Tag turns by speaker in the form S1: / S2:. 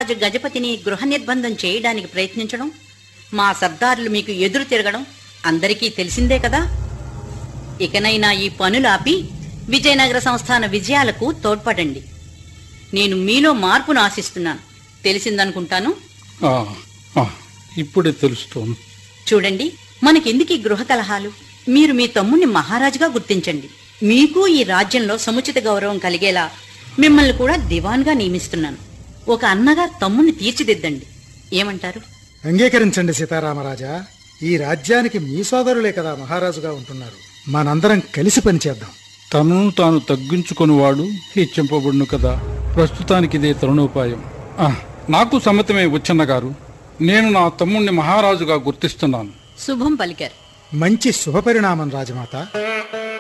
S1: మహారాజు గజపతిని గృహ నిర్బంధం చేయడానికి ప్రయత్నించడం మా సర్దారులు మీకు ఎదురు తిరగడం అందరికీ తెలిసిందే కదా ఇకనైనా ఈ పనులు ఆపి విజయనగర సంస్థాన విజయాలకు తోడ్పడండి నేను మీలో మార్పును ఆశిస్తున్నాను తెలిసిందనుకుంటాను
S2: ఆ, ఆ, ఇప్పుడే తెలుస్తోంది
S1: చూడండి మనకెందుకు ఈ గృహ కలహాలు మీరు మీ తమ్ముణ్ణి మహారాజుగా గుర్తించండి మీకు ఈ రాజ్యంలో సముచిత గౌరవం కలిగేలా మిమ్మల్ని కూడా దివాన్గా నియమిస్తున్నాను ఒక అన్నగా తమ్ముణ్ణి తీర్చిదిద్దండి ఏమంటారు
S3: అంగీకరించండి సీతారామరాజా ఈ రాజ్యానికి మీ సోదరులే కదా మహారాజుగా ఉంటున్నారు మనందరం కలిసి పనిచేద్దాం
S2: తనను తాను తగ్గించుకునివాడు హెచ్చింపబడును కదా ప్రస్తుతానికి ఇదే తరుణోపాయం ఆ, నాకు సమ్మతమే వచ్చన్న గారు నేను నా తమ్ముణ్ణి మహారాజుగా గుర్తిస్తున్నాను
S1: శుభం పలికారు
S3: మంచి శుభపరిణామం రాజమాత